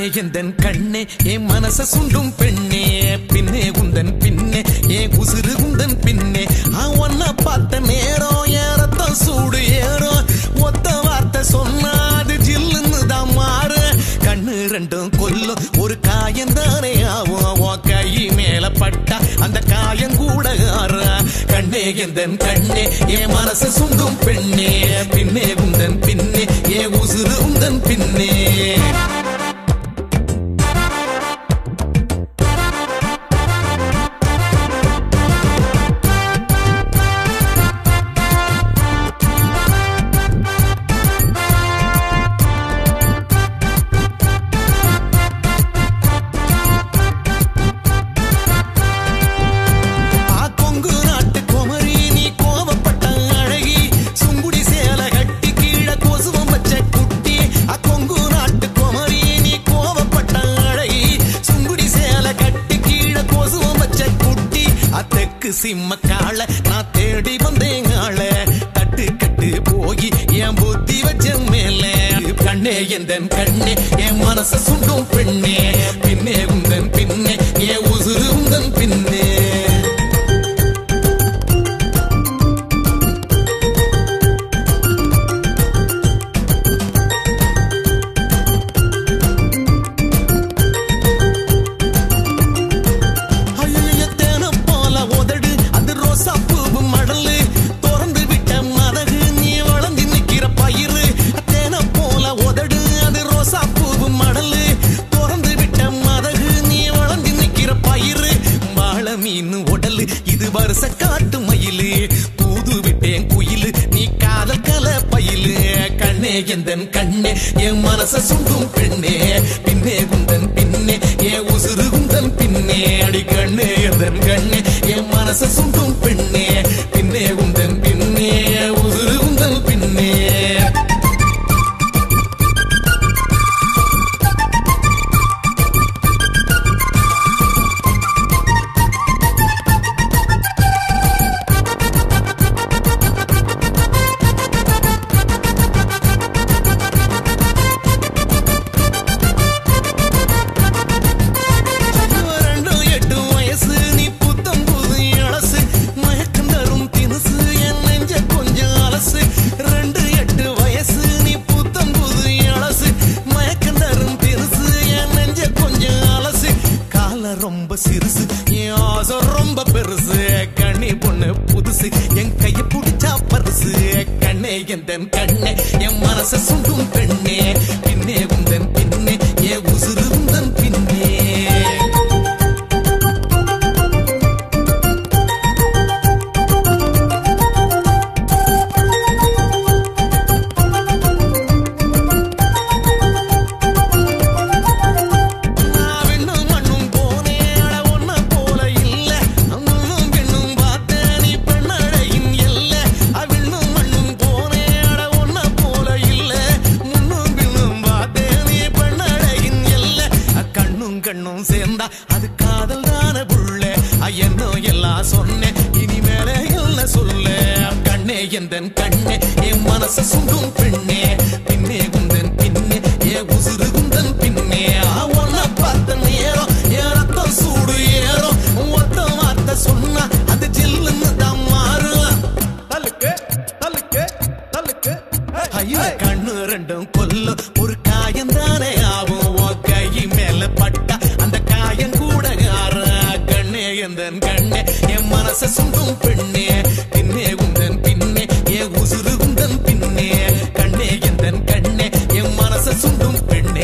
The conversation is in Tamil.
எந்தன் கண்ணே என் மனச சுண்டும் பெண்ணே பின்னே உந்தன் பின்னே என் உசுறு உந்தன் பின்னே ஒன்ன பார்த்த நேரம் என் ரத்தம் சூடு ஏறும் ஒத்த வார்த்தை சொன்னா அது ஜில்லுன்னு தான் மாறு கண்ணு ரெண்டும் கொல்லும் ஒரு காயம் தானே ஆகும் உன் கை மேல பட்டா அந்த காயம் கூட ஆறு கண்ணே எந்தன் கண்ணே என் மனச சுண்டும் பெண்ணே பின்னே உந்தன் பின்னே என் உசுறு உந்தன் பின்னே ஆ கொங்கு நாட்டு குமரி நீ கோவப்பட்ட அழகி சுங்குடி சேல கட்டி கீழே கொசுவம் வச்ச குட்டி ஆ கொங்கு நாட்டு குமரி நீ கோவப்பட்ட அழகி சுங்குடி சேல கட்டி கீழே கொசுவம் வச்ச குட்டி அத்தக்கு சிம்ம கால நான் தேடி வந்தேன் ஆள தட்டு கட்டு போய் என் புத்தி வச்ச மேல கண்ணே எந்தன் கண்ணே என் மனச சுண்டும் பெண்ணே பின்னே உந்தன் பின்னே என் உசுறு உந்தன் பின்னே ஐயைய தேனம் போல உதடு அது ரோசா பூவு மடலு திறந்து விட்ட மதகு நீ வளர்ந்து நிக்கிற பயிறு தேனம் போல உதடு அது ரோசா பூவு மடலு திறந்து விட்ட மதகு நீ வளர்ந்து நிக்கிற பயிறு வாழ மீன் உடலு இது வருஷ காட்டு மயிலு தூது விட்டேன் குயிலு நீ காதல் கல பயிலு கண்ணே எந்தன் கண்ணே என் மனச சுண்டும் பெண்ணே பின்னே குந்தன் பின்னே என் உசுறு குந்தன் பின்னே அடி கண்ணே எந்தன் கண்ணே என் மனச சுண்டும் பெண்ணே பின்னே குந்தன் பின்னே என் உசுறு குந்தன் பின்னே ரெண்டும் எட்டு வயசு நீ புத்தம் புது அலசு மயக்கம் தரும் தினுசு என் நெஞ்ச கொஞ்சம் அலசு ரெண்டு எட்டு வயசு நீ புத்தம் புது அலசு மயக்கம் தரும் தினுசு என் நெஞ்ச கொஞ்சம் அலசு கால ரொம்ப சிறுசு என் ஆசை ரொம்ப பெருசு கண்ணி பொண்ணு புதுசு என் கைய பிடிச்சா பரிசு கண்ணே எந்தன் கண்ணே என் மனச சுண்டும் பெண்ணே பின்னே உந்தன் பின்னே என் உசுறு உந்தன் பின்னே நான் விண்ணும் மண்ணும் போனேன் அட ஒன்ன போல இல்ல முன்னும் பின்னும் பார்த்தேன் நீ பெண்ணழகின் எல்ல அவிண்ணும் மண்ணும் போனேன் அட ஒன்ன போல இல்ல முன்னும் பின்னும் பார்த்தேன் நீ பெண்ணழகின் எல்ல கண்ணும் கண்ணும் சேர்ந்தா அது காதல் தான புள்ள என்னோ எல்லாம் சொன்னேன் இனிமேல என்ன சொல்ல கண்ணே எந்தன் கண்ணே என் மனச சுண்டும் பெண்ணே பின்னே குந்தன் பின்னே ஏ உசுறு குந்தன் பின்னே ஒன்ன பார்த்த நேரம் என் ரத்தம் சூடு ஏறும் ஒத்த வார்த்தை சொன்னா அது ஜில்லுன்னு தான் மாறும் தலுக்கு தலுக்கு தலுக்கு ஐயோ கண்ணு ரெண்டும் கொல்லும் ஒரு காயம் தானே ஆகும் உன் கை மேல பட்டா அந்த காயம் கூட ஆற கண்ணே எந்தன் கண்ணே என் மனச சுண்டும் பெண்ணே பின்னே உந்தன் பின்னே என் உசுறு உந்தன் பின்னே கண்ணே எந்தன் கண்ணே என் மனச சுண்டும் பெண்ணே